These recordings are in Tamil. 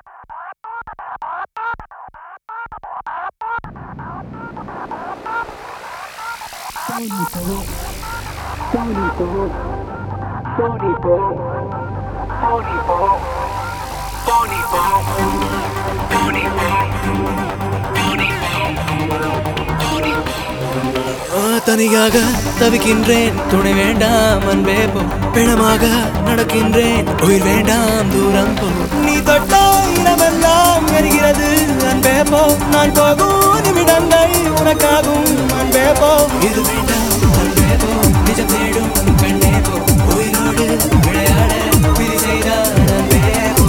ஆ, தனியாக தவிக்கின்றேன் துணை வேண்டாம் அன்பே போ பிணமாக நடக்கின்றேன் உயிர் வேண்டாம் தூரம் போ நீ தொட்ட இடமெல்லாம் எரிகிறது அன்பே போ நான் போகும் நிமிடங்கள் உனக்காகும் அன்பே போ இது வேண்டாம் அன்பே போ நிஜம் தேடும் கண்ணே போ உயிரோடு விளையாட விதி செய்தான் அன்பே போ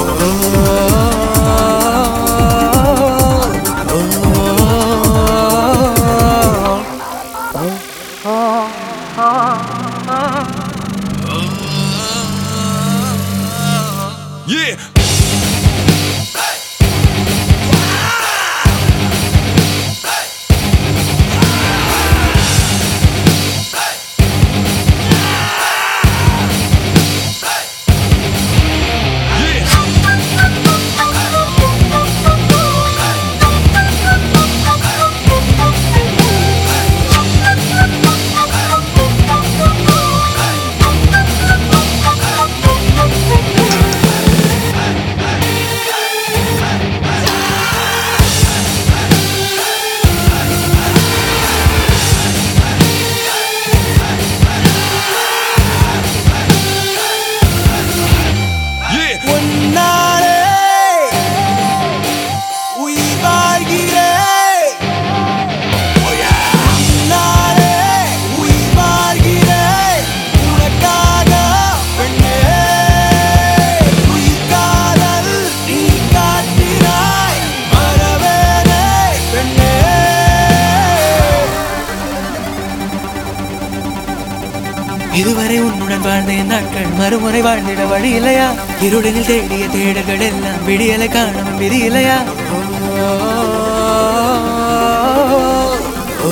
ஓ, ஓ, Yeah. Yeah. உன்னாலே உயிர் வாழ்கிறேன். உன்னாலே உயிர் வாழ்கிறேன். உனக்காக பெண்ணே. உயிர் காதல் நீ காட்டினாய். மறவேனே பெண்ணே. இதுவரை உன்னுடன் வாழ்ந்த என் நாட்கள் மறுமுறை வாழ்ந்திட வழி இல்லையா இருளினில் தேடிய தேடல்கள் எல்லாம் விடியலை காணவும் விதி இல்லையா ஓ, ஓ,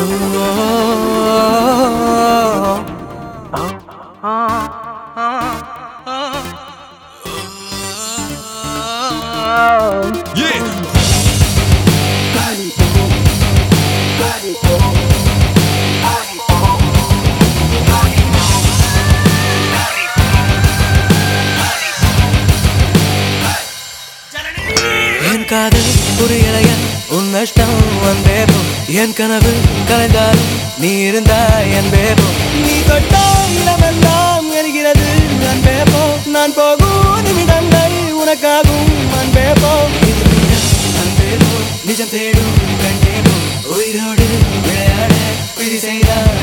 Yeah. என் காதல் புரியலையா உன் நஷ்டம் என் பேபோ என் கனவு கலைந்தாலும் நீ இருந்தாய் என் பேபோ நீ தொட்ட இடமெல்லாம் எரிகிறது என் பேபோ நான் போகும் நிமிடங்கள் உனக்காகும் என் பேபோ நிஜம் தேடும் கண்டேபோ உயிரோடு விளையாட விதி செய்தார்